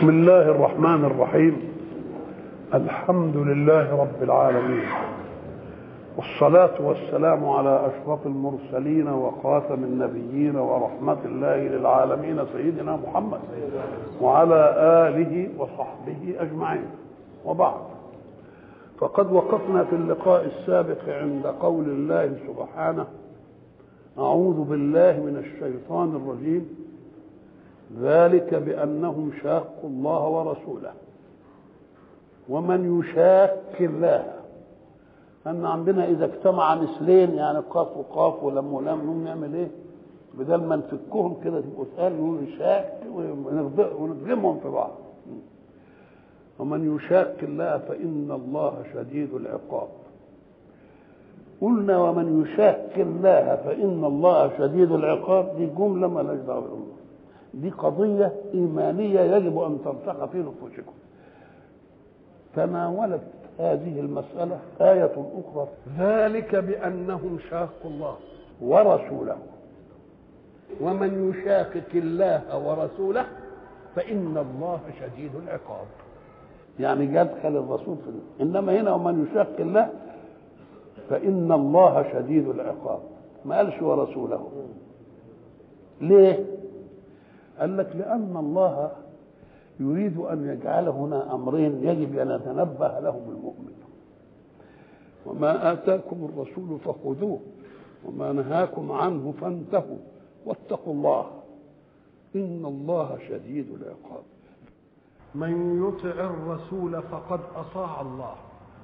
بسم الله الرحمن الرحيم الحمد لله رب العالمين والصلاة والسلام على أشرف المرسلين وخاتم النبيين ورحمة الله للعالمين سيدنا محمد وعلى آله وصحبه أجمعين وبعد فقد وقفنا في اللقاء السابق عند قول الله سبحانه أعوذ بالله من الشيطان الرجيم ذلك بأنهم شاقوا الله ورسوله ومن يشاك الله أن عندنا إذا اجتمع مثلين يعني قاف وقاف ولم ولم نقوم نعمل إيه؟ بدل ما نفكهم كده تبقوا تقال نقول شاك ونضربهم في بعض ومن يشاك الله فإن الله شديد العقاب قلنا ومن يشاك الله فإن الله شديد العقاب دي جملة ما لهاش دعوة بالأمور دي قضية إيمانية يجب أن ترسخ في نفوسكم تناولت هذه المسألة آية أخرى ذلك بأنهم شاقوا الله ورسوله ومن يشاقق الله ورسوله فإن الله شديد العقاب يعني يدخل الرسول في إنما هنا ومن يشاق الله فإن الله شديد العقاب ما قالش ورسوله ليه؟ قال لك لأن الله يريد أن يجعل هنا أمرين يجب أن يتنبه لهم المؤمن وما آتاكم الرسول فخذوه وما نهاكم عنه فانتهوا واتقوا الله إن الله شديد العقاب من يطع الرسول فقد أطاع الله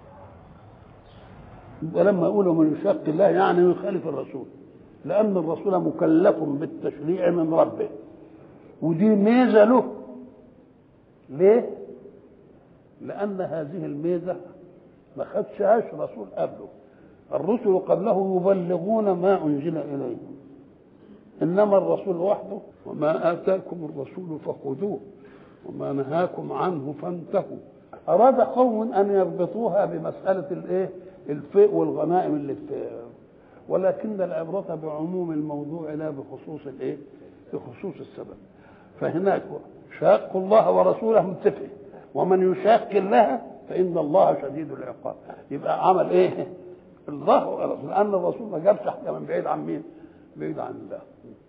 ولما يقولوا من يشاق الله يعني يخالف الرسول لأن الرسول مكلف بالتشريع من ربه ودي ميزة له ليه؟ لأن هذه الميزة ما خدشهاش رسول قبله الرسل قبله يبلغون ما أنزل إليهم إنما الرسول وحده وما آتاكم الرسول فخذوه وما نهاكم عنه فانتهوا أراد قوم أن يربطوها بمسألة الإيه؟ الفيء والغنائم اللي في ولكن العبرة بعموم الموضوع لا بخصوص الإيه؟ بخصوص السبب فهناك شاق الله ورسوله متفق ومن يشاق الله فإن الله شديد العقاب يبقى عمل إيه؟ الله ورسوله لأن الرسول ما جابش حاجة من بعيد عن مين؟ بعيد عن الله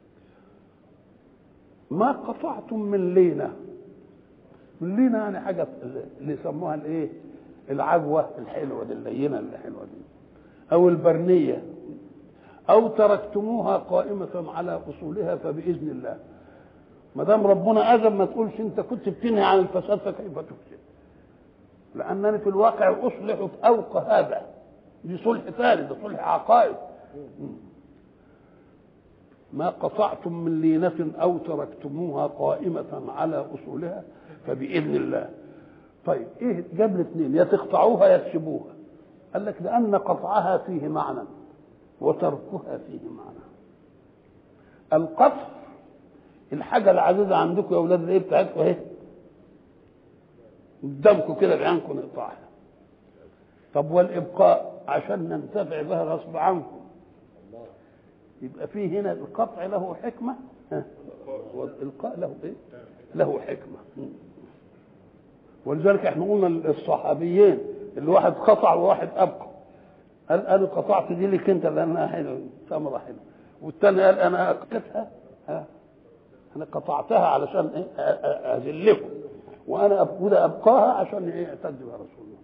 ما قطعتم من لينة من لينة يعني حاجة اللي يسموها الإيه؟ العجوة الحلوة دي اللينة الحلوة دي أو البرنية أو تركتموها قائمة على أصولها فبإذن الله ما دام ربنا اذن ما تقولش انت كنت بتنهي عن الفساد فكيف تفسد لانني في الواقع اصلح فوق هذا دي صلح ثاني ده صلح عقائد ما قطعتم من لينة أو تركتموها قائمة على أصولها فبإذن الله طيب إيه جاب الاثنين يا تقطعوها يا تسيبوها قال لك لأن قطعها فيه معنى وتركها فيه معنى القطع الحاجة العزيزة عندكم يا أولاد الإيه بتاعتكم أهي قدامكم كده بعينكم نقطعها طب والإبقاء عشان ننتفع بها غصب عنكم يبقى في هنا القطع له حكمة ها والإلقاء له إيه؟ له حكمة ولذلك احنا قلنا الصحابيين اللي واحد قطع وواحد أبقى قال أنا قطعت دي لك أنت لأنها حلوة ثمرة حلوة والثاني قال أنا أكلتها ها انا قطعتها علشان ايه اذلكم وانا ابقى ابقاها عشان ايه اعتد بها رسول الله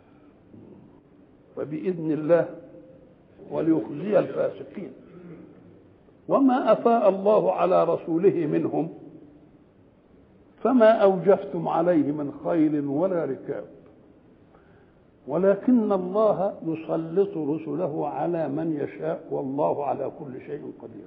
فباذن الله وليخزي الفاسقين وما افاء الله على رسوله منهم فما اوجفتم عليه من خيل ولا ركاب ولكن الله يسلط رسله على من يشاء والله على كل شيء قدير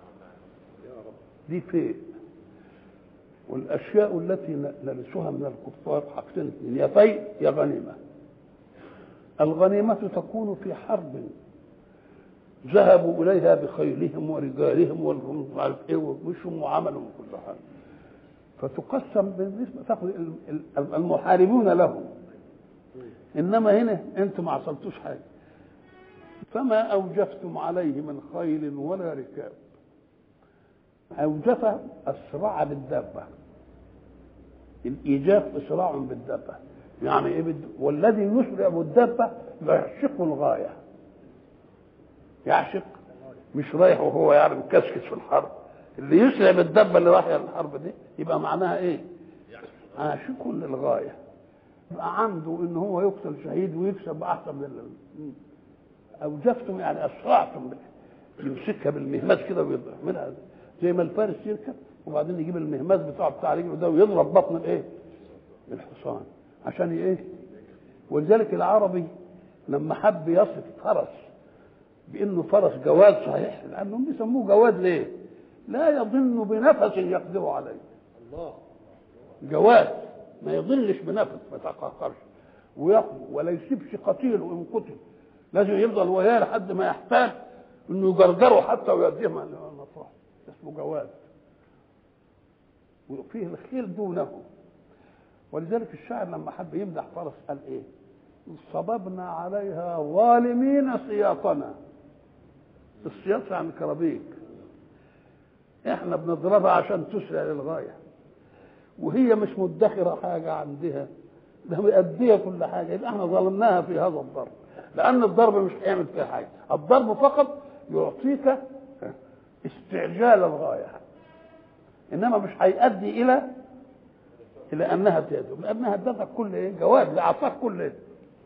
دي فين والاشياء التي نرثها من الكفار حاجتين اثنين يا فيء يا غنيمه الغنيمه تكون في حرب ذهبوا اليها بخيلهم ورجالهم والهم عارف ايه ومشوا وعملوا كل حاجه فتقسم بالنسبه تاخذ المحاربون لهم انما هنا انتم ما عصلتوش حاجه فما اوجفتم عليه من خيل ولا ركاب أوجف أسرع بالدابة الايجاف اسراع بالدابه يعني ايه بد... والذي يسرع بالدابه يعشق الغايه يعشق مش رايح وهو يعني مكسكس في الحرب اللي يسرع بالدابه اللي رايحه الحرب دي يبقى معناها ايه عاشق للغايه يبقى عنده ان هو يقتل شهيد ويكسب احسن من اوجفتم يعني اسرعتم يمسكها بالمهمات كده ويعملها زي ما الفارس يركب وبعدين يجيب المهمات بتاعه بتاع رجله ده ويضرب بطن الايه؟ الحصان عشان ايه؟ ولذلك العربي لما حب يصف فرس بانه فرس جواد صحيح لانهم بيسموه جواد ليه؟ لا يظن بنفس يقدر عليه الله جواد ما يظلش بنفس ما يتقهقرش ويقضي ولا يسيبش قتيله ان قتل لازم يفضل وياه لحد ما يحتاج انه يجرجره حتى ويوديه مطرح اسمه جواد وفيه الخيل دونه ولذلك الشاعر لما حب يمدح فرس قال ايه صببنا عليها ظالمين سياطنا السياط يعني كرابيك احنا بنضربها عشان تسرع للغايه وهي مش مدخره حاجه عندها ده مأدية كل حاجه يبقى احنا ظلمناها في هذا الضرب لان الضرب مش هيعمل فيها حاجه الضرب فقط يعطيك استعجال الغايه انما مش هيؤدي الى الى انها تهدم لانها ادتك كل ايه جواب لاعطاك كل ايه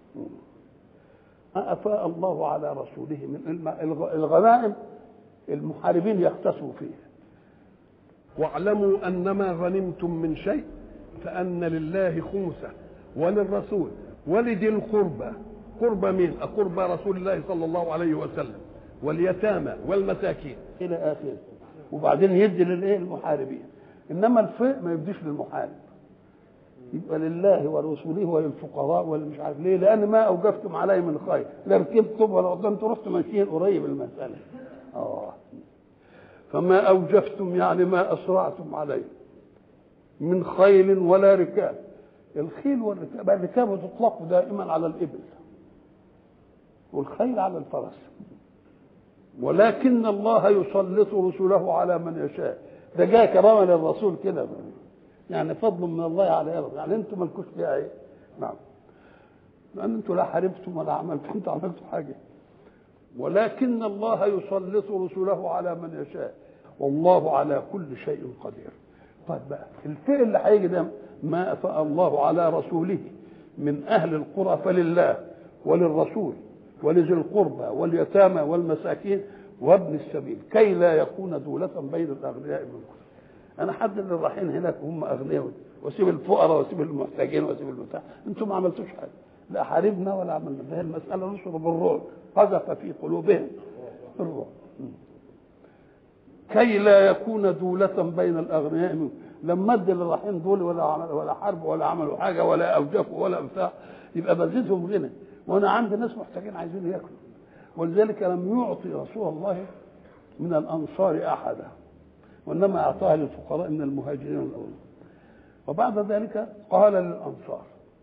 افاء الله على رسوله من الغنائم المحاربين يختصوا فيها واعلموا انما غنمتم من شيء فان لله خمسه وللرسول ولذي القربى قربى مين؟ قربى رسول الله صلى الله عليه وسلم واليتامى والمساكين الى اخره وبعدين يدي للايه المحاربين انما الفئ ما يديش للمحارب يبقى لله ورسوله وللفقراء والمش عارف ليه لان ما اوجفتم عليه من خير لا ركبتم ولا انتم رحتم ماشيين قريب المساله اه فما اوجفتم يعني ما اسرعتم عليه من خيل ولا ركاب الخيل والركاب الركاب تطلق دائما على الابل والخيل على الفرس ولكن الله يسلط رسله على من يشاء ده جاء كرامه للرسول كده يعني فضل من الله على الارض يعني انتم مالكوش فيها ايه نعم لان انتم لا حاربتم ولا عملتم انتم عملتم حاجه ولكن الله يسلط رسله على من يشاء والله على كل شيء قدير طيب بقى الفئل اللي هيجي ده ما افاء الله على رسوله من اهل القرى فلله وللرسول ولذي القربى واليتامى والمساكين وابن السبيل كي لا يكون دولة بين الأغنياء منكم أنا حد اللي رايحين هناك هم أغنياء واسيب الفقراء واسيب المحتاجين واسيب البتاع انتم ما عملتوش حاجة لا حاربنا ولا عملنا ده المسألة نشرب الرعب قذف في قلوبهم الرعب كي لا يكون دولة بين الأغنياء منكم لما ادي اللي رايحين دول ولا عمل ولا حرب ولا عملوا حاجة ولا أوجفوا ولا بتاع يبقى بزيدهم غنى وانا عندي ناس محتاجين عايزين ياكلوا ولذلك لم يعطي رسول الله من الانصار احدا وانما اعطاها للفقراء من المهاجرين الاول وبعد ذلك قال للانصار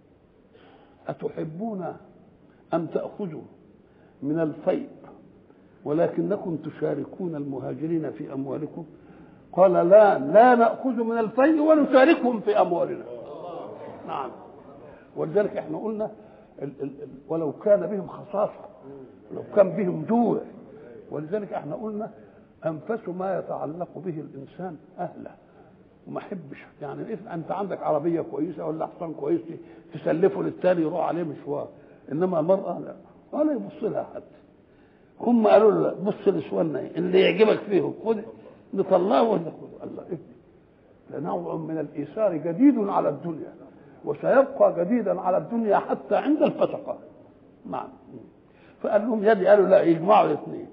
اتحبون ان تاخذوا من الفيء ولكنكم تشاركون المهاجرين في اموالكم قال لا لا ناخذ من الفيء ونشاركهم في اموالنا نعم ولذلك احنا قلنا ال ال ال ولو كان بهم خصاصة لو كان بهم جوع ولذلك احنا قلنا أنفس ما يتعلق به الإنسان أهله وما حبش يعني إيه انت عندك عربيه كويسه ولا حصان كويس تسلفه للتاني يروح عليه مشوار انما المراه لا ولا يبص لها حد هم قالوا له بص لسوالنا اللي يعجبك فيهم خد نطلعه ولا خد الله إيه لنوع من الايثار جديد على الدنيا وسيبقى جديدا على الدنيا حتى عند الفسقه نعم فقال لهم يدي قالوا لا يجمعوا الاثنين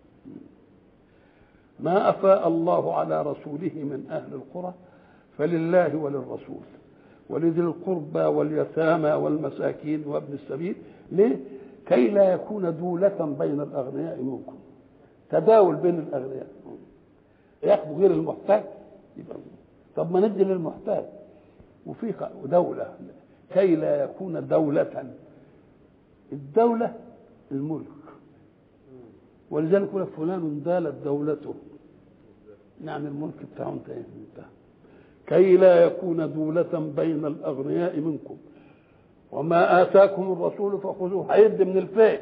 ما افاء الله على رسوله من اهل القرى فلله وللرسول ولذي القربى واليتامى والمساكين وابن السبيل ليه؟ كي لا يكون دولة بين الأغنياء منكم تداول بين الأغنياء ياخذوا غير المحتاج يبقى طب ما ندي للمحتاج وفي دولة كي لا يكون دولة الدولة الملك ولذلك يقول فلان دالت دولته يعني الملك بتاعه انتهى انتهى كي لا يكون دولة بين الأغنياء منكم وما آتاكم الرسول فخذوه هيد من الفيء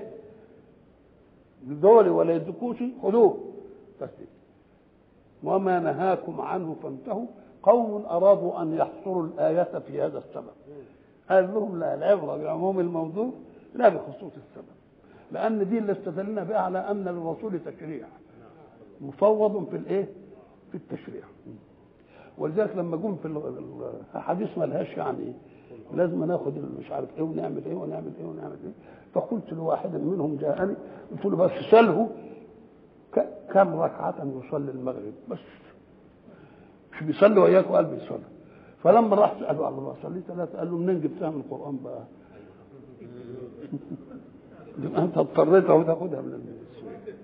دول ولا يدكوش خذوه بس وما نهاكم عنه فانتهوا قوم أرادوا أن يحصروا الآية في هذا السبب قال لهم لا العبرة بعموم الموضوع لا بخصوص السبب لأن دي اللي استدلنا بها على أن للرسول تشريع مفوض في الإيه؟ في التشريع ولذلك لما جم في الحديث ما لهاش يعني لازم ناخد مش عارف ايه ونعمل ايه ونعمل ايه ونعمل ايه فقلت لواحد منهم جاءني قلت له بس سله كم ركعة يصلي المغرب بس مش بيصلي وياك وقال بيصلي فلما راح سأله على الله صلي ثلاثة قال له منين جبتها من القرآن بقى؟ انت اضطريت اهو تاخدها من الناس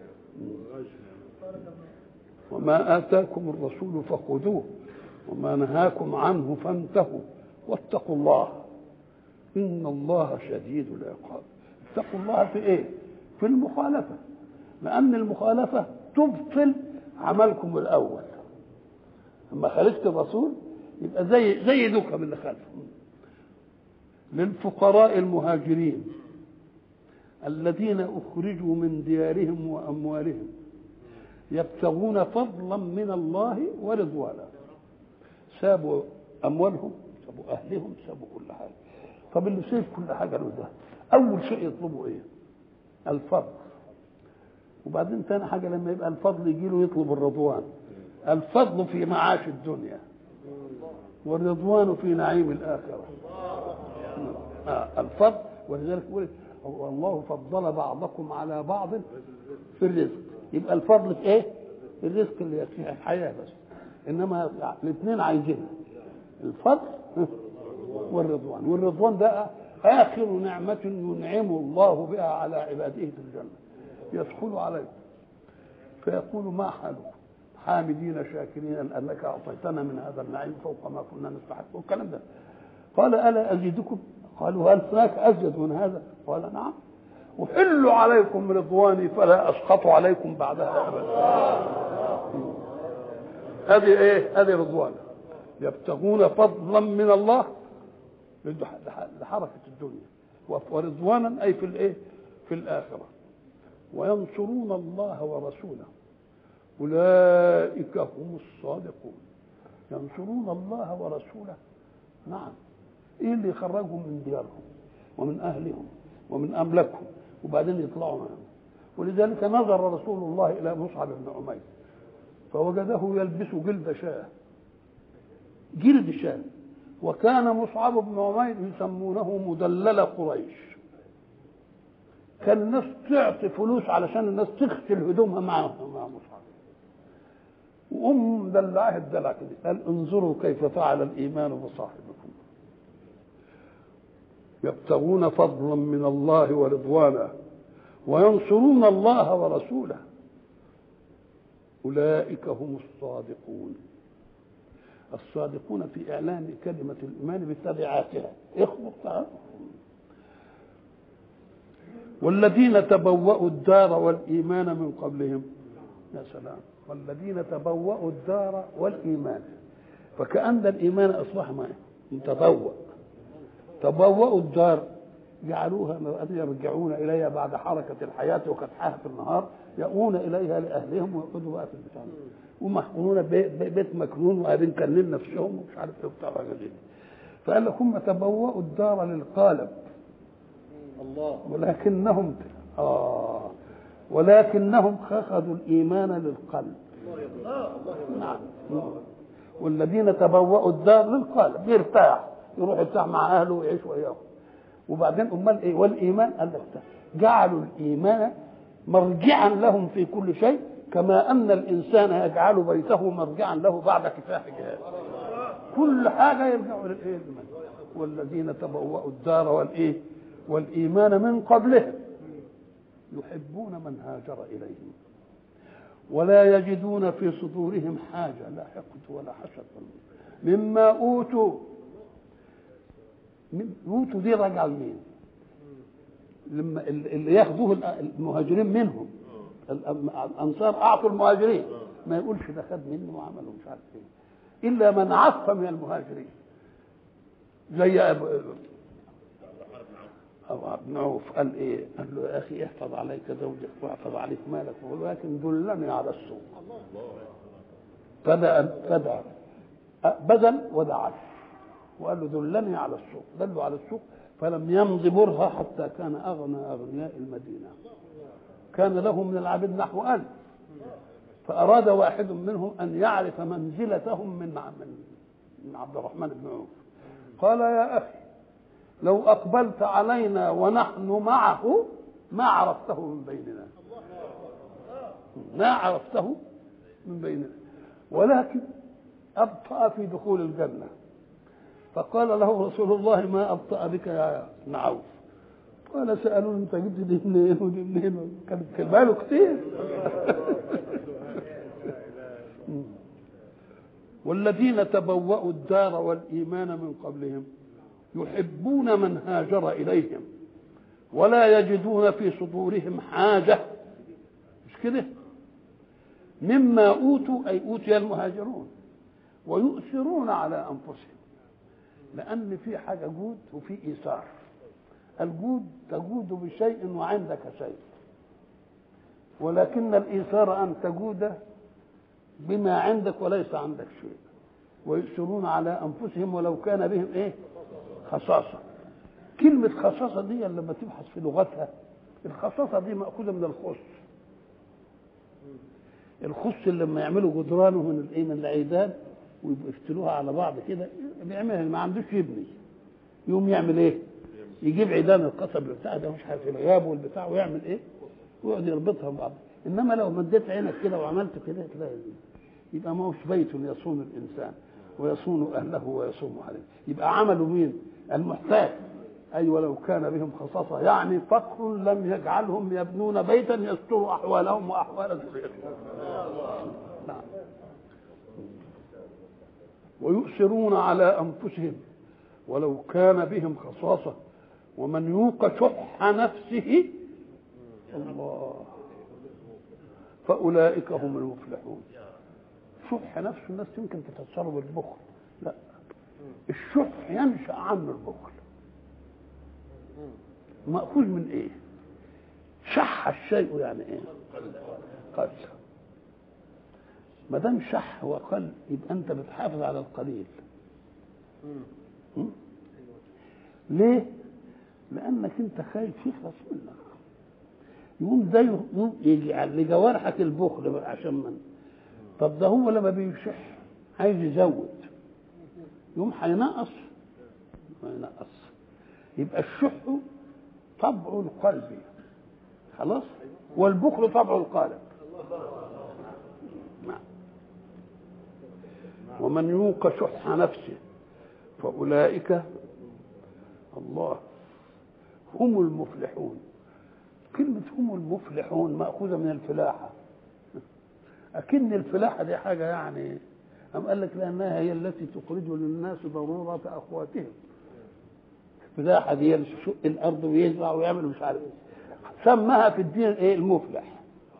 وما آتاكم الرسول فخذوه وما نهاكم عنه فانتهوا واتقوا الله إن الله شديد العقاب اتقوا الله في إيه؟ في المخالفة لأن المخالفة تبطل عملكم الأول لما خالفت الرسول يبقى زي زي دوكا من اللي خالفه للفقراء المهاجرين الذين أخرجوا من ديارهم وأموالهم يبتغون فضلا من الله ورضوانا سابوا اموالهم سابوا اهلهم سابوا كل حاجه طب اللي سيب كل حاجه له ده اول شيء يطلبوا ايه الفضل وبعدين تاني حاجه لما يبقى الفضل يجي له يطلب الرضوان الفضل في معاش الدنيا والرضوان في نعيم الاخره آه الفضل ولذلك يقول والله فضل بعضكم على بعض في الرزق يبقى الفضل في ايه؟ الرزق اللي يكفيه الحياه بس انما الاثنين عايزين الفضل والرضوان والرضوان ده اخر نعمه ينعم الله بها على عباده في الجنه يدخل عليكم فيقول ما حالكم حامدين شاكرين انك اعطيتنا من هذا النعيم فوق ما كنا نستحق والكلام ده قال الا ازيدكم قالوا هل هناك ازيد من هذا قال نعم احل عليكم رضواني فلا اسقط عليكم بعدها ابدا هذه ايه هذه رضوان يبتغون فضلا من الله لحركه الدنيا ورضوانا اي في الايه في الاخره وينصرون الله ورسوله اولئك هم الصادقون ينصرون الله ورسوله نعم ايه اللي يخرجهم من ديارهم ومن اهلهم ومن املاكهم وبعدين يطلعوا معهم ولذلك نظر رسول الله الى مصعب بن عمير فوجده يلبس جلد شاه جلد شاه وكان مصعب بن عمير يسمونه مدلل قريش كان الناس تعطي فلوس علشان الناس تغسل هدومها مع مع مصعب وام دلعه الدلع كده قال انظروا كيف فعل الايمان بصاحبكم يبتغون فضلا من الله ورضوانا وينصرون الله ورسوله أولئك هم الصادقون الصادقون في إعلان كلمة الإيمان بتبعاتها اخبط والذين تبوأوا الدار والإيمان من قبلهم يا سلام والذين تبوأوا الدار والإيمان فكأن الإيمان أصبح ما متبوأ تبوأوا الدار جعلوها يرجعون إليها بعد حركة الحياة وكدحها في النهار يأوون إليها لأهلهم ويقعدوا بقى في البتاع ومحقونون بيت مكنون وقاعدين كانين نفسهم ومش عارف ايه وبتاع حاجة دي فقال لك هم تبوأوا الدار للقالب الله ولكنهم آه ولكنهم أخذوا الإيمان للقلب نعم والذين تبوأوا الدار للقالب يرتاح يروح يرتاح مع أهله ويعيش وياهم وبعدين امال ايه والايمان قال لك جعلوا الايمان مرجعا لهم في كل شيء كما ان الانسان يجعل بيته مرجعا له بعد كفاح جهاد كل حاجه يرجعوا للايه والذين تبوأوا الدار والايه والايمان من قبلهم يحبون من هاجر اليهم ولا يجدون في صدورهم حاجه لا حقد ولا حسد مما اوتوا يوتوا دي راجعه لمين؟ لما اللي ياخذوه المهاجرين منهم الانصار اعطوا المهاجرين ما يقولش ده خد منه وعمل مش عارف ايه الا من عف من المهاجرين زي ابو أبو بن عوف قال ايه؟ قال له يا اخي احفظ عليك زوجك واحفظ عليك مالك ولكن دلني على السوق فدأ فدأ بذل ودعا وقال له دلني على السوق دلوا على السوق فلم يمض برهة حتى كان أغنى أغنياء المدينة كان له من العبيد نحو ألف فأراد واحد منهم أن يعرف منزلتهم من من من عبد الرحمن بن عوف قال يا أخي لو أقبلت علينا ونحن معه ما عرفته من بيننا ما عرفته من بيننا ولكن أبطأ في دخول الجنة فقال له رسول الله ما أبطأ بك يا ابن عوف قال سألوني أنت جبت دي منين ودي منين كانت كلمة كتير والذين تبوأوا الدار والإيمان من قبلهم يحبون من هاجر إليهم ولا يجدون في صدورهم حاجة مش كده مما أوتوا أي أوتي المهاجرون ويؤثرون على أنفسهم لأن في حاجة جود وفي إيثار الجود تجود بشيء وعندك شيء ولكن الإيثار أن تجود بما عندك وليس عندك شيء ويؤثرون على أنفسهم ولو كان بهم إيه خصاصة كلمة خصاصة دي لما تبحث في لغتها الخصاصة دي مأخوذة من الخص الخص اللي لما يعملوا جدرانه من الايه من العيدان ويفتلوها على بعض كده بيعملها ما عندوش يبني يقوم يعمل ايه؟ يجيب عيدان القصب بتاع ده مش عارف الغاب والبتاع ويعمل ايه؟ ويقعد يربطها ببعض انما لو مديت عينك كده وعملت كده تلاقي يبقى ما هوش بيت يصون الانسان ويصون اهله ويصوم عليه يبقى عملوا مين؟ المحتاج أي ولو كان بهم خصاصة يعني فقر لم يجعلهم يبنون بيتا يستر أحوالهم وأحوال ذريتهم نعم ويؤثرون على أنفسهم ولو كان بهم خصاصة ومن يوق شح نفسه الله فأولئك هم المفلحون شح نفس الناس يمكن تفسره بالبخل لا الشح ينشأ عنه البخل مأخوذ من ايه شح الشيء يعني ايه قل ما دام شح وقل يبقى انت بتحافظ على القليل ليه لانك انت خايف يخلص منك يقوم ده يجعل لجوارحك البخل بقى عشان من طب ده هو لما بيشح عايز يزود يقوم هينقص هينقص يبقى الشح طبع القلب خلاص والبخل طبع القالب ومن يوق شح نفسه فأولئك الله هم المفلحون كلمة هم المفلحون مأخوذة من الفلاحة أكن الفلاحة دي حاجة يعني أم قال لك لأنها هي التي تخرج للناس ضرورة أخواتهم الفلاحة دي يشق الأرض ويزرع ويعمل مش عارف سماها في الدين إيه المفلح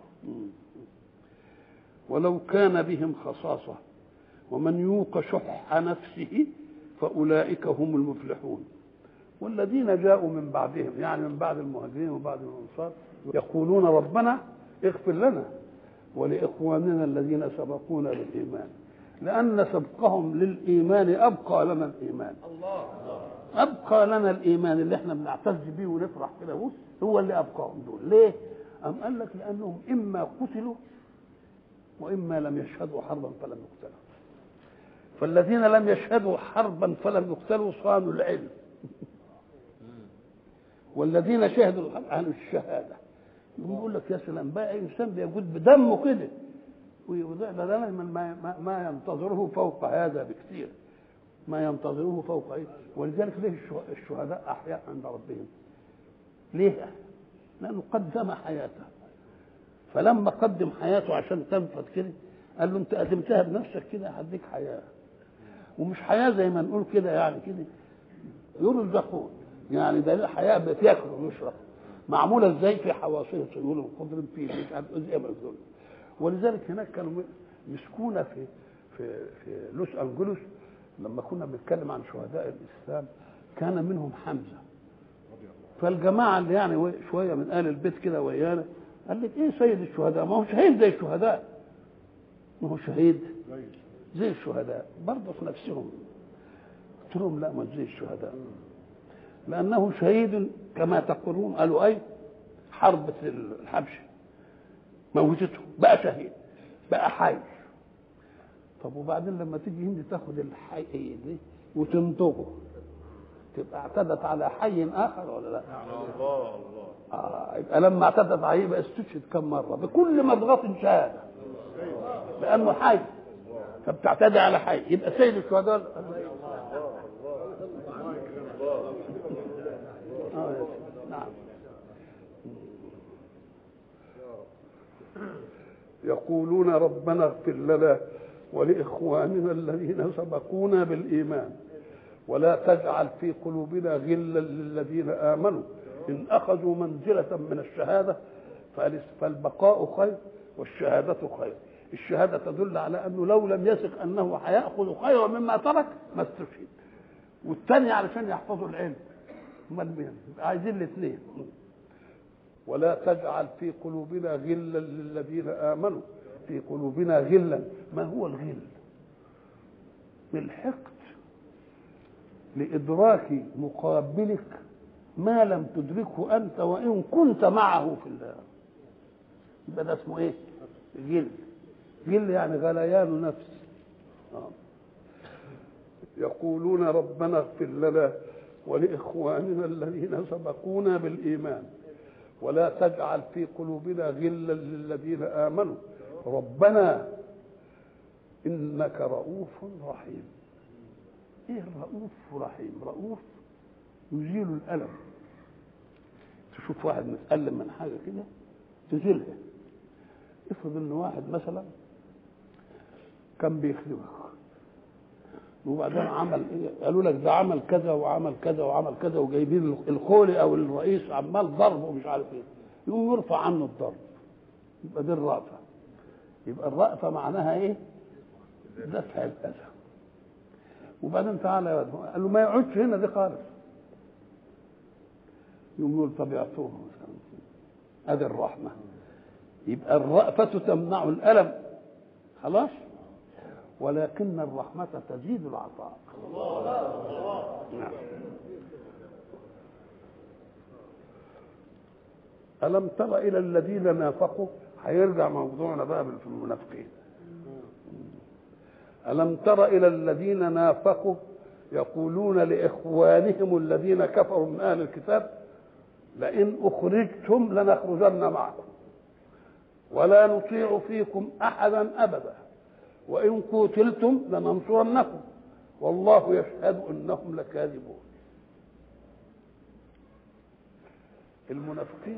ولو كان بهم خصاصة ومن يوق شح نفسه فأولئك هم المفلحون والذين جاءوا من بعدهم يعني من بعد المهاجرين وبعد الأنصار يقولون ربنا اغفر لنا ولإخواننا الذين سبقونا بالإيمان لأن سبقهم للإيمان أبقى لنا الإيمان الله أبقى لنا الإيمان اللي احنا بنعتز بيه ونفرح كده هو اللي أبقاهم دول ليه؟ أم قال لك لأنهم إما قتلوا وإما لم يشهدوا حربا فلم يقتلوا فالذين لم يشهدوا حربا فلم يقتلوا صانوا العلم والذين شهدوا الحرب عن الشهادة يقول لك يا سلام بقى إنسان بيجود بدمه كده ويضيع بدلا من ما, ما, ما ينتظره فوق هذا بكثير ما ينتظره فوق ايه ولذلك ليه الشهداء احياء عند ربهم ليه لانه قدم حياته فلما قدم حياته عشان تنفذ كده قال له انت قدمتها بنفسك كده هديك حياه ومش حياه زي ما نقول كده يعني كده يرزقون يعني ده حياه بتاكل ويشرب معموله ازاي في حواصل طيور وخضر في مش عارف ازاي ولذلك هناك كانوا مسكونه في في في لوس انجلوس لما كنا بنتكلم عن شهداء الاسلام كان منهم حمزه فالجماعه اللي يعني شويه من اهل البيت كده ويانا قال لك ايه سيد الشهداء ما هو شهيد زي الشهداء ما هو شهيد زي الشهداء برضه في نفسهم قلت لهم لا ما زي الشهداء لانه شهيد كما تقولون قالوا اي حرب الحبشه موتته بقى شهيد بقى حي طب وبعدين لما تيجي هند تاخد الحي دي وتنطقه تبقى اعتدت على حي اخر ولا لا؟ الله الله آه يبقى لما اعتدت عليه يبقى استشهد كم مره بكل مضغه شهاده لانه حي فبتعتدي على حي يبقى سيد الشهداء آه يا سيدي. نعم يقولون ربنا اغفر لنا ولاخواننا الذين سبقونا بالايمان ولا تجعل في قلوبنا غلا للذين امنوا ان اخذوا منزله من الشهاده فالاس- فالبقاء خير والشهاده خير الشهاده تدل على انه لو لم يثق انه هياخذ خيرا مما ترك ما استشهد والثاني علشان يحفظوا العلم امال مين يبقى عايزين الاثنين ولا تجعل في قلوبنا غلا للذين امنوا في قلوبنا غلا ما هو الغل الحقد لادراك مقابلك ما لم تدركه انت وان كنت معه في الله يبقى ده اسمه ايه غل غل يعني غليان نفس آه. يقولون ربنا اغفر لنا ولاخواننا الذين سبقونا بالايمان ولا تجعل في قلوبنا غلا للذين امنوا ربنا انك رؤوف رحيم ايه الرؤوف رحيم رؤوف يزيل الالم تشوف واحد متالم من حاجه كده تزيلها افرض ان واحد مثلا كان بيخدمك وبعدين عمل ايه قالوا لك ده عمل كذا وعمل كذا وعمل كذا وجايبين الخولي او الرئيس عمال ضرب ومش عارف ايه يقوم يرفع عنه الضرب يبقى دي الرأفة يبقى الرأفة معناها ايه دفع الأذى وبعدين تعالى يا ولد قال له ما يقعدش هنا دي خالص يقوم يقول طب يعطوه مثلا ادي الرحمة يبقى الرأفة تمنع الألم خلاص ولكن الرحمة تزيد العطاء نعم. ألم تر إلى الذين نافقوا هيرجع موضوعنا بقى في المنافقين ألم تر إلى الذين نافقوا يقولون لإخوانهم الذين كفروا من أهل الكتاب لئن أخرجتم لنخرجن معكم ولا نطيع فيكم أحدا أبدا وإن قتلتم لننصرنكم والله يشهد انهم لكاذبون المنافقين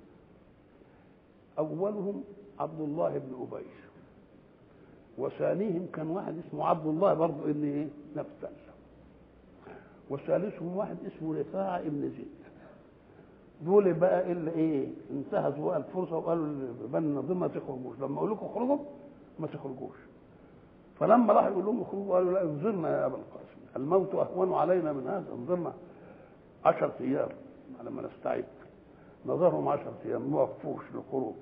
اولهم عبد الله بن ابي وثانيهم كان واحد اسمه عبد الله برضه ابن ايه نفتل وثالثهم واحد اسمه رفاعة ابن زيد دول بقى اللي ايه انتهزوا بقى الفرصه وقالوا لبني النظام ما تخرجوش لما اقول لكم اخرجوا ما تخرجوش فلما راح يقول لهم اخرجوا قالوا لا انظرنا يا ابا القاسم الموت اهون علينا من هذا انظرنا عشرة ايام على ما نستعد نظرهم عشرة ايام ما وقفوش للخروج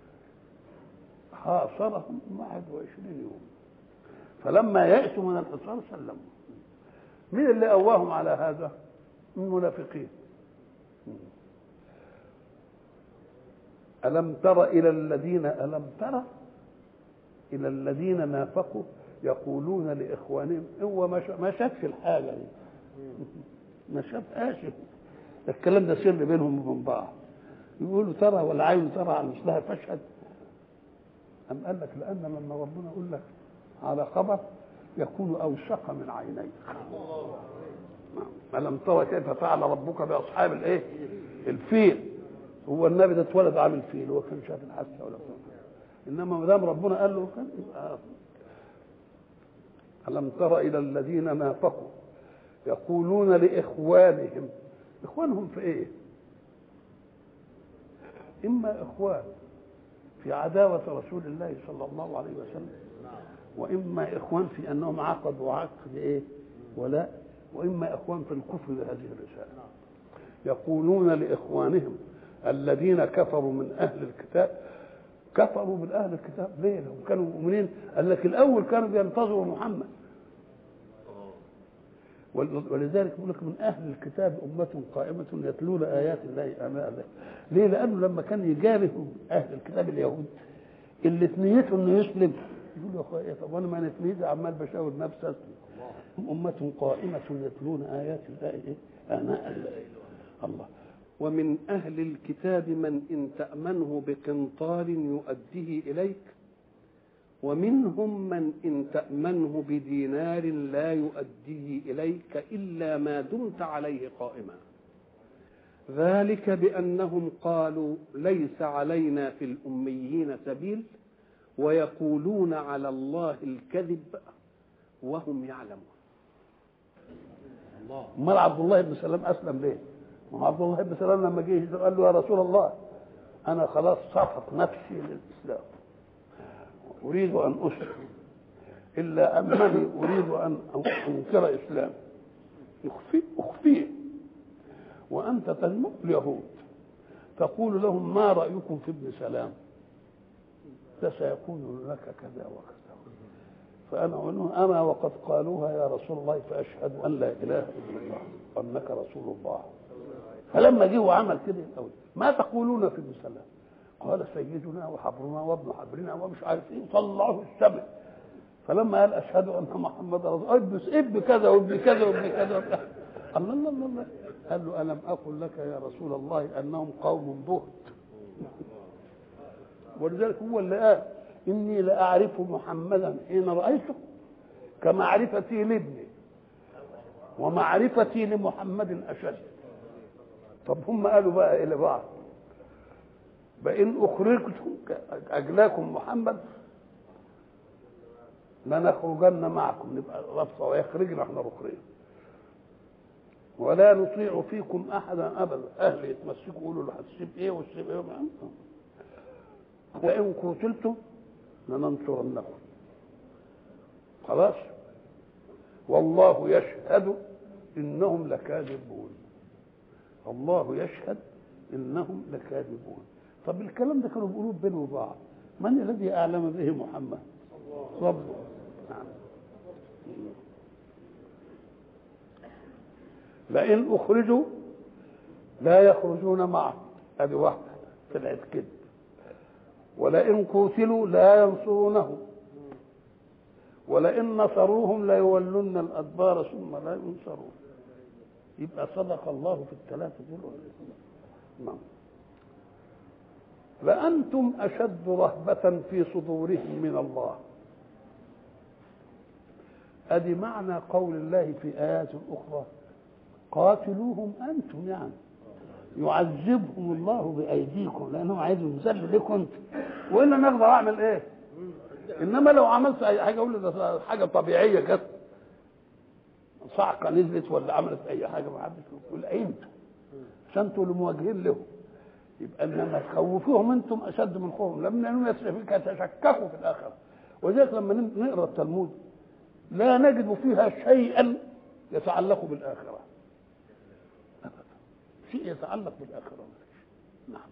حاصرهم 21 يوم فلما يأسوا من الحصار سلموا مين اللي قواهم على هذا؟ المنافقين ألم تر إلى الذين ألم تر إلى الذين نافقوا يقولون لإخوانهم هو ما شا- ما شافش الحاجة دي ما شافهاش الكلام ده سر بينهم وبين بعض يقولوا ترى والعين ترى على مثلها فاشهد أم قال لك لأن لما ربنا يقول لك على خبر يكون أوثق من عينيك ألم ترى كيف فعل ربك بأصحاب الإيه؟ الفيل هو النبي ده اتولد عامل فيل هو كان شاف الحادثة ولا بتاع إنما ما دام ربنا قال له كان يبقى ألم تر إلى الذين نافقوا يقولون لإخوانهم إخوانهم في إيه؟ إما إخوان في عداوة رسول الله صلى الله عليه وسلم واما اخوان في انهم عقدوا عقد ايه ولاء واما اخوان في الكفر بهذه الرساله يقولون لاخوانهم الذين كفروا من اهل الكتاب كفروا من اهل الكتاب ليه؟ لهم كانوا مؤمنين قال لك الاول كانوا بينتظروا محمد ولذلك يقول لك من اهل الكتاب امه قائمه يتلون ايات الله اناء الليل ليه؟ لانه لما كان يجابه اهل الكتاب اليهود اللي نيته انه يسلم يقول يا اخويا طب وانا ما انا في نيتي عمال بشاور نفسي اسلم امه قائمه يتلون ايات الله ايه؟ اناء الليل الله ومن أهل الكتاب من إن تأمنه بقنطار يؤديه إليك ومنهم من إن تأمنه بدينار لا يؤديه إليك إلا ما دمت عليه قائما ذلك بأنهم قالوا ليس علينا في الأميين سبيل ويقولون على الله الكذب وهم يعلمون الله امال عبد الله بن سلام اسلم ليه؟ ما عبد الله بن سلام لما جه قال له يا رسول الله انا خلاص صفت نفسي للاسلام اريد ان اسلم الا انني اريد ان انكر اسلام اخفي اخفيه وانت تجمع اليهود تقول لهم ما رايكم في ابن سلام فسيقول لك كذا وكذا فانا اقول اما وقد قالوها يا رسول الله فاشهد ان لا اله الا الله وانك رسول الله فلما جه وعمل كده قوي ما تقولون في ابن سلام قال سيدنا وحبرنا وابن حبرنا ومش عارف ايه طلعه السماء فلما قال اشهد ان محمد رسول الله ابن ابن كذا وابن كذا وابن كذا وابن الله الله الله الله قال له الم اقل لك يا رسول الله انهم قوم بهت ولذلك هو اللي قال اني لاعرف محمدا حين رايته كمعرفتي لابني ومعرفتي لمحمد اشد طب هم قالوا بقى الى بعض بإن أخرجتم أجلاكم محمد لنخرجن معكم نبقى رفضة ويخرجنا احنا ركرين ولا نطيع فيكم أحدا أبدا أهل يتمسكوا يقولوا له هتسيب إيه وتسيب إيه وإن قتلتم لننصرنكم خلاص والله يشهد إنهم لكاذبون الله يشهد انهم لكاذبون طب الكلام ده كانوا بيقولوه بينهم وبعض من الذي اعلم به محمد ربه نعم. لئن اخرجوا لا يخرجون معه هذه واحده طلعت كذب ولئن قتلوا لا ينصرونه ولئن نصروهم ليولن الادبار ثم لا ينصرون يبقى صدق الله في الثلاثة دول نعم لأنتم أشد رهبة في صدورهم من الله أدي معنى قول الله في آيات أخرى قاتلوهم أنتم يعني يعذبهم الله بأيديكم لأنهم عايزين يذلوا لكم أنتم وإلا نقدر أعمل إيه؟ إنما لو عملت أي حاجة أقول ده حاجة طبيعية كده صعقه نزلت ولا عملت اي حاجه ما حدش يقول انتم عشان انتوا اللي مواجهين له يبقى انما تخوفوهم انتم اشد من خوفهم لم لانهم يتشككوا في الاخره ولذلك لما نقرا التلمود لا نجد فيها شيئا يتعلق بالاخره ابدا شيء يتعلق بالاخره نعم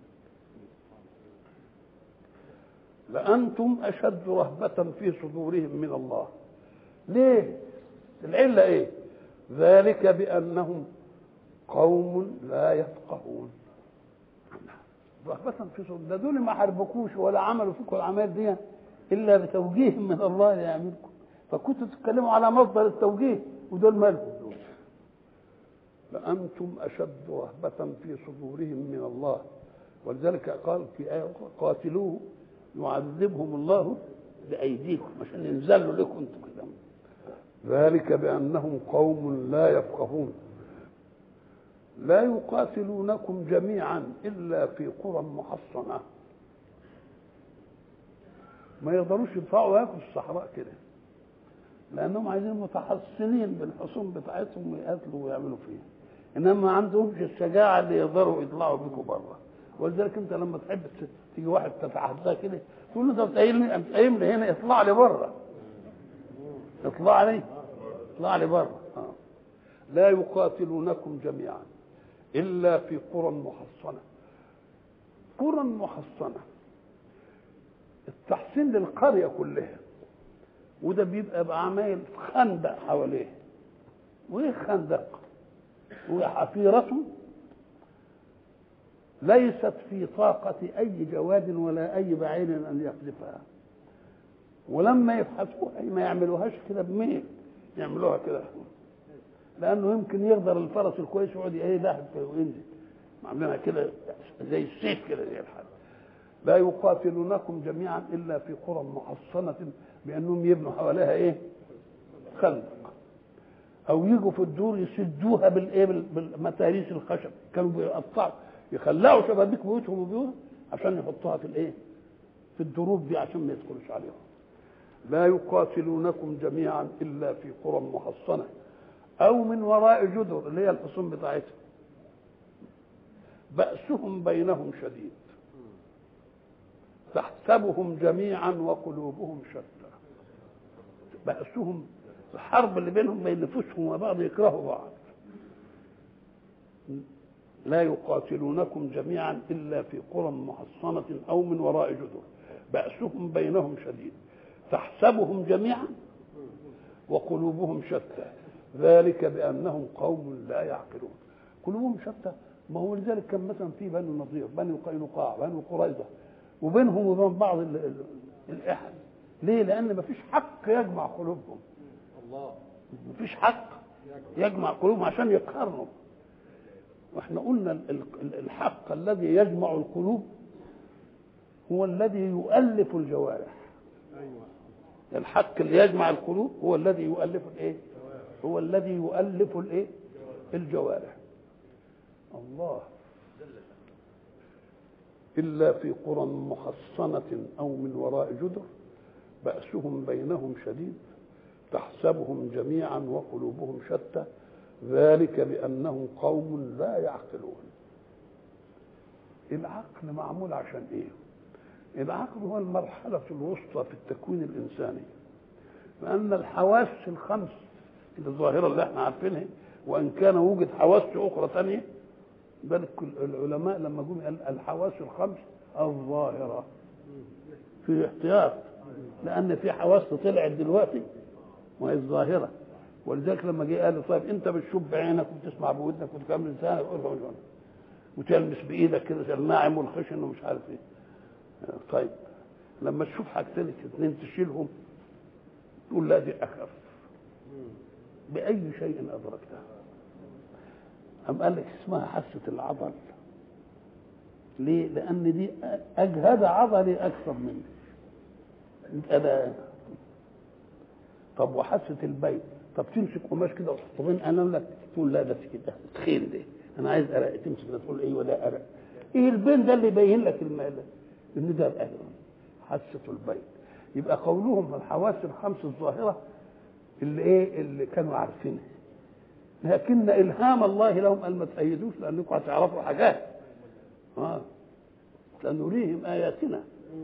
لانتم اشد رهبه في صدورهم من الله ليه العله ايه ذلك بأنهم قوم لا يفقهون رهبة في صدور ده دول ما حاربكوش ولا عملوا فيكم العمليات دي إلا بتوجيه من الله يعملكم فكنتوا تتكلموا على مصدر التوجيه ودول مالهم دول لأنتم أشد رهبة في صدورهم من الله ولذلك قال في آية أخرى قاتلوه يعذبهم الله بأيديكم عشان ينزلوا لكم انتم كده ذلك بأنهم قوم لا يفقهون لا يقاتلونكم جميعا إلا في قرى محصنة ما يقدروش يدفعوا ياكلوا الصحراء كده لأنهم عايزين متحصنين بالحصون بتاعتهم ويقاتلوا ويعملوا فيها إنما ما عندهمش الشجاعة اللي يقدروا يطلعوا بيكم بره ولذلك أنت لما تحب تيجي واحد تتعهدها كده تقول له أنت بتقيمني لي هنا اطلع لي بره اطلع لي اطلع لي بره آه. لا يقاتلونكم جميعا الا في قرى محصنه قرى محصنه التحصين للقريه كلها وده بيبقى بعمايل خندق حواليه وايه خندق وحفيرة ليست في طاقة أي جواد ولا أي بعير أن يقذفها ولما يفحصوها ما يعملوهاش كده بميل يعملوها كده لأنه يمكن يقدر الفرس الكويس يقعد ايه ده وينزل عاملينها كده زي السيف كده زي الحال لا يقاتلونكم جميعا إلا في قرى محصنة بأنهم يبنوا حواليها إيه خندق او يجوا في الدور يسدوها بالايه بالمتاريس الخشب كانوا بيقطعوا يخلعوا شبابيك بيوتهم وبيوتهم عشان يحطوها في الايه في الدروب دي عشان ما يدخلوش عليهم لا يقاتلونكم جميعا الا في قرى محصنه او من وراء جدر اللي هي الحصون بتاعتها بأسهم بينهم شديد تحسبهم جميعا وقلوبهم شتى بأسهم الحرب اللي بينهم بين نفوسهم وبعض يكرهوا بعض لا يقاتلونكم جميعا الا في قرى محصنه او من وراء جدر باسهم بينهم شديد تحسبهم جميعا وقلوبهم شتى ذلك بانهم قوم لا يعقلون قلوبهم شتى ما هو لذلك كان مثلا في بنو النضير بنو قينقاع بنو قريظه وبينهم وبين بعض الاحد ليه؟ لان ما فيش حق يجمع قلوبهم الله مفيش حق يجمع قلوبهم عشان يقارنوا واحنا قلنا الحق الذي يجمع القلوب هو الذي يؤلف الجوارح ايوه الحق اللي يجمع القلوب هو الذي يؤلف الايه هو الذي يؤلف الايه الجوارح الله إلا في قرى محصنة أو من وراء جدر بأسهم بينهم شديد تحسبهم جميعا وقلوبهم شتى ذلك بأنهم قوم لا يعقلون العقل معمول عشان ايه العقل هو المرحلة الوسطى في التكوين الإنساني لأن الحواس الخمس الظاهرة اللي احنا عارفينها وإن كان وجد حواس أخرى ثانية بل العلماء لما جم قال الحواس الخمس الظاهرة في احتياط لأن في حواس طلعت دلوقتي وهي الظاهرة ولذلك لما جه قال طيب انت بتشوف بعينك وبتسمع بودنك وتكمل لسانك وتلمس بايدك كده الناعم والخشن ومش عارف ايه طيب لما تشوف حاجتين اثنين تشيلهم تقول لا دي اخف باي شيء ادركتها أم قال لك اسمها حاسة العضل ليه؟ لأن دي أجهد عضلي أكثر مني أنا طب وحاسة البيت طب تمسك قماش كده وتحط بين أنا لك تقول لا ده كده تخين ده أنا عايز أرق تمسك ده تقول أيوه ده أرق إيه البين ده اللي يبين لك المال إن ده الأرق حاسة البيت يبقى قولهم الحواس الخمس الظاهرة اللي إيه اللي كانوا عارفينها لكن الهام الله لهم ان ما تأيدوش لانكم هتعرفوا حاجات اه سنريهم اياتنا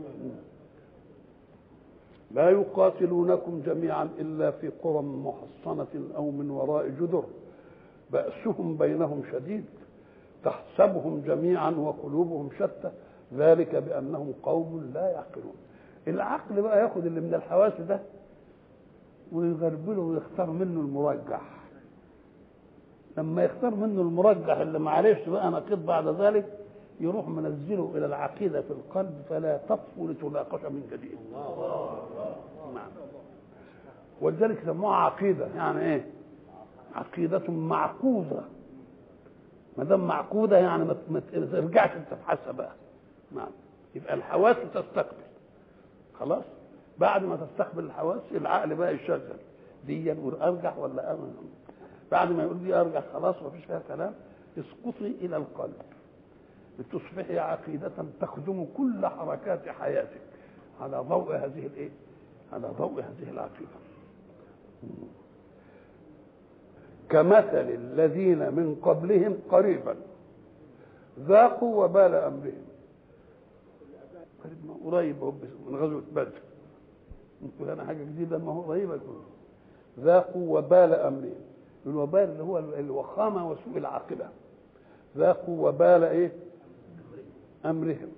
لا يقاتلونكم جميعا الا في قرى محصنه او من وراء جدر باسهم بينهم شديد تحسبهم جميعا وقلوبهم شتى ذلك بانهم قوم لا يعقلون العقل بقى ياخد اللي من الحواس ده ويغربله ويختار منه المرجح لما يختار منه المرجح اللي ما عرفش بقى نقيض بعد ذلك يروح منزله الى العقيده في القلب فلا تطفو لتناقش من جديد نعم ولذلك سموها عقيده يعني ايه عقيده معقوده ما دام معقوده يعني ما ترجعش تبحثها بقى نعم يبقى الحواس تستقبل خلاص بعد ما تستقبل الحواس العقل بقى يشغل دي ارجح ولا أمن. بعد ما يقول دي ارجع خلاص ما فيش فيها كلام اسقطي الى القلب لتصبحي عقيدة تخدم كل حركات حياتك على ضوء هذه الايه؟ على ضوء هذه العقيدة. كمثل الذين من قبلهم قريبا ذاقوا وبال امرهم. قريب من غزوة بدر. نقول انا حاجة جديدة ما هو قريبة ذاقوا وبال امرهم الوبال اللي هو الوخامه وسوء العاقبه ذاقوا وبال ايه امرهم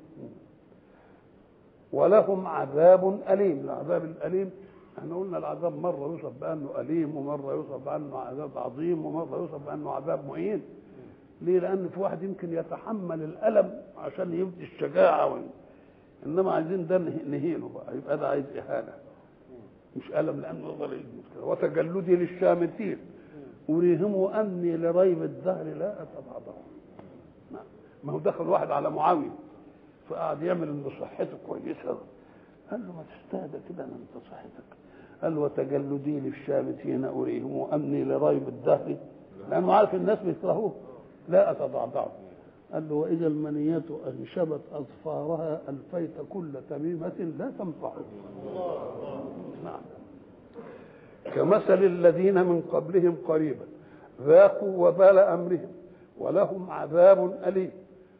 ولهم عذاب اليم العذاب الاليم احنا قلنا العذاب مره يوصف بانه اليم ومره يوصف بانه عذاب عظيم ومره يوصف بانه عذاب مهين ليه لان في واحد يمكن يتحمل الالم عشان يبدي الشجاعه و... انما عايزين ده نهينه بقى يبقى ده عايز اهانه مش الم لانه ضريب وتجلدي للشامتين اريهم اني لريب الدهر لا اتبعضهم ما هو دخل واحد على معاويه فقعد يعمل ان صحته كويسه قال له ما تستهدى كده ان انت صحتك قال وتجلدي للشامتين اريهم اني لريب الدهر لانه عارف الناس بيكرهوه لا اتضعضعه قال له واذا المنيات انشبت اظفارها الفيت كل تميمه لا تنفع نعم كمثل الذين من قبلهم قريبا ذاقوا وبال امرهم ولهم عذاب اليم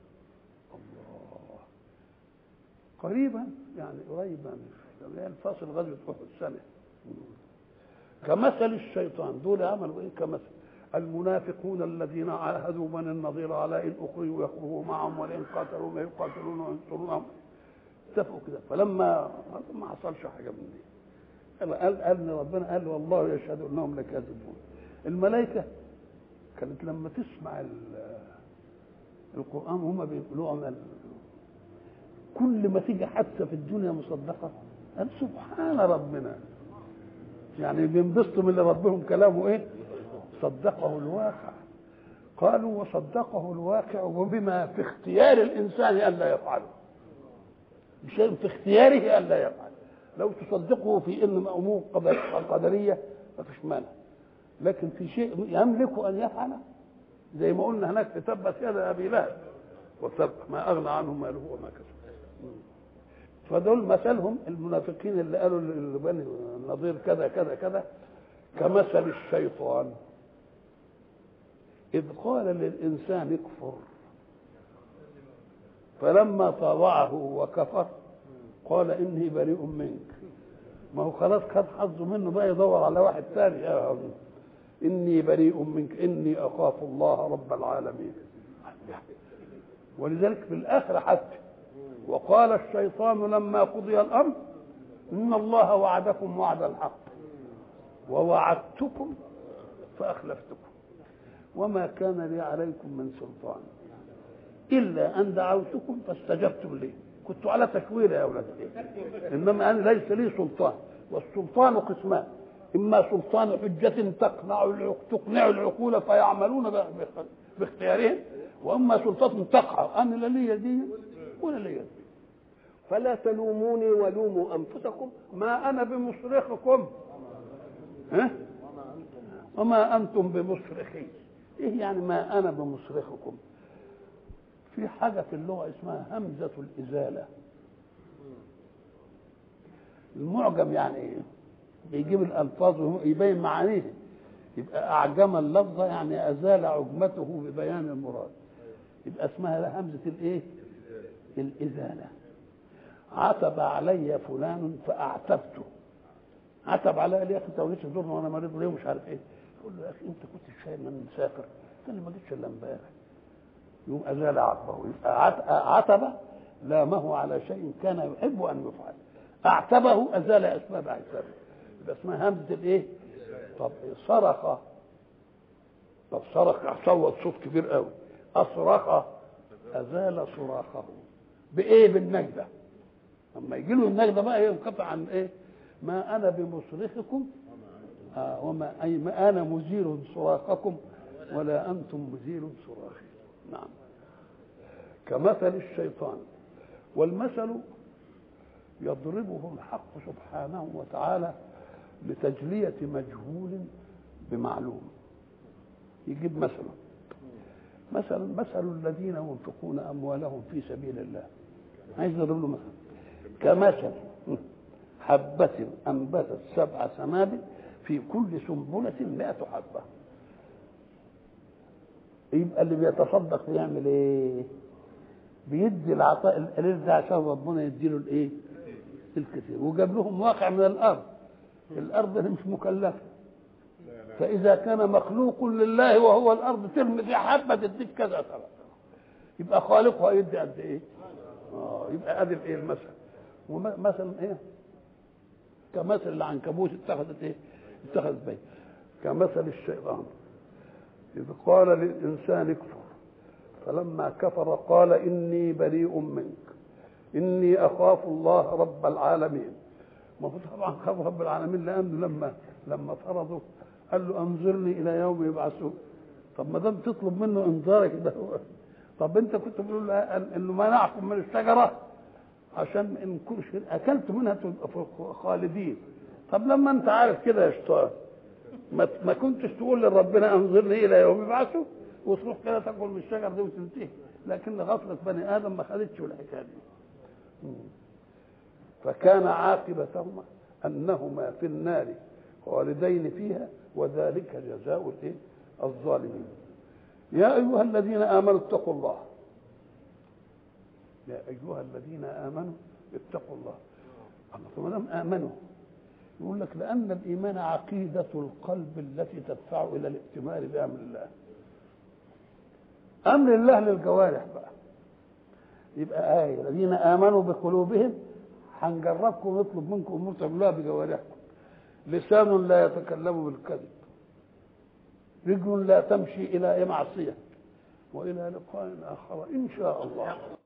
الله قريبا يعني قريبا يعني الفاصل غزوه احد سنه كمثل الشيطان دول عملوا ايه كمثل المنافقون الذين عاهدوا من النظير على ان اخرجوا يخرجوا معهم ولئن قاتلوا ما يقاتلون وينصرونهم اتفقوا كده فلما ما حصلش حاجه من دي قال قال ربنا قال والله يشهد انهم لكاذبون الملائكه كانت لما تسمع القران هم بيقولوا عمل كل ما تيجي حادثه في الدنيا مصدقه قال سبحان ربنا يعني بينبسطوا من اللي ربهم كلامه ايه صدقه الواقع قالوا وصدقه الواقع وبما في اختيار الانسان الا يفعله بشيء في اختياره الا يفعل لو تصدقه في ان امور قدريه ما فيش مانع لكن في شيء يملك ان يفعله زي ما قلنا هناك في تبت يد ابي لهب وتب ما اغنى عنه ماله وما كسب فدول مثلهم المنافقين اللي قالوا لبني النظير كذا كذا كذا كمثل الشيطان إذ قال للإنسان اكفر فلما طاوعه وكفر قال إني بريء منك ما هو خلاص خد حظه منه بقى يدور على واحد ثاني يا إني بريء منك إني أخاف الله رب العالمين ولذلك في الآخرة حتى وقال الشيطان لما قضي الأمر إن الله وعدكم وعد الحق ووعدتكم فأخلفتكم وما كان لي عليكم من سلطان إلا أن دعوتكم فاستجبتم لي كنت على تكوير يا أولاد إنما أنا ليس لي سلطان والسلطان قسمان إما سلطان حجة تقنع تقنع العقول فيعملون باختيارهم وإما سلطة تقع أنا لا لي دي ولا لي دي فلا تلوموني ولوموا أنفسكم ما أنا بمصرخكم ها؟ وما أنتم بمصرخي إيه يعني ما أنا بمصرخكم في حاجة في اللغة اسمها همزة الإزالة المعجم يعني إيه؟ بيجيب الألفاظ ويبين معانيه يبقى أعجم اللفظ يعني أزال عجمته ببيان المراد يبقى اسمها همزة الإيه؟ الإزالة عتب علي فلان فأعتبته عتب عليا ليه يا اخي انت ما جيتش تزورني وانا مريض ليه ومش عارف ايه يقول له يا اخي انت كنت شايل من مسافر قال لي ما جيتش الا امبارح يقوم ازال عتبه يبقى عتب لامه على شيء كان يحب ان يفعل اعتبه ازال اسباب عتابه يبقى اسمها همزه الايه؟ طب صرخ طب صرخ صوت صوت كبير قوي اصرخ ازال صراخه بايه بالنجده اما يجي له النجده بقى ينقطع عن ايه؟ ما انا بمصرخكم آه وما اي ما انا مزيل صراخكم ولا انتم مزيل صراخي نعم كمثل الشيطان والمثل يضربه الحق سبحانه وتعالى لتجلية مجهول بمعلوم يجيب مثلا مثلا مثل الذين ينفقون أموالهم في سبيل الله عايز يضرب له مثلا كمثل حبة أنبتت سبع سنابل في كل سنبلة مئة حبة يبقى اللي بيتصدق بيعمل ايه؟ بيدي العطاء القليل ده عشان ربنا يديله الايه؟ الكثير وجاب لهم واقع من الارض الارض اللي مش مكلفه فاذا كان مخلوق لله وهو الارض ترمي فيها حبه تديك كذا ثمن يبقى خالقها يدي قد ايه؟ اه يبقى ادي الايه المثل ومثلا ايه؟ كمثل العنكبوت اتخذت ايه؟ اتخذت بيت كمثل الشيطان إذ قال للإنسان اكفر فلما كفر قال إني بريء منك إني أخاف الله رب العالمين ما هو طبعا خاف رب العالمين لأنه لما لما طرده قال له أنظرني إلى يوم يبعثون طب ما دام تطلب منه إنذارك ده هو طب أنت كنت بتقول له إنه منعكم من الشجرة عشان إن كنت أكلت منها تبقى خالدين طب لما أنت عارف كده يا شيطان ما ما كنتش تقول لربنا انظرني الى يوم يبعثوا وتروح كده تاكل من الشجر دي وتنتهي لكن غفله بني ادم ما خدتش الحكايه دي فكان عاقبتهما انهما في النار خالدين فيها وذلك جزاء الايه الظالمين يا ايها الذين امنوا اتقوا الله يا ايها الذين امنوا اتقوا الله الله ما دام امنوا يقول لك لأن الإيمان عقيدة القلب التي تدفع إلى الائتمار بأمر الله أمر الله للجوارح بقى يبقى آية الذين آمنوا بقلوبهم هنجربكم ونطلب منكم أمور تعملوها بجوارحكم لسان لا يتكلم بالكذب رجل لا تمشي إلى معصية وإلى لقاء آخر إن شاء الله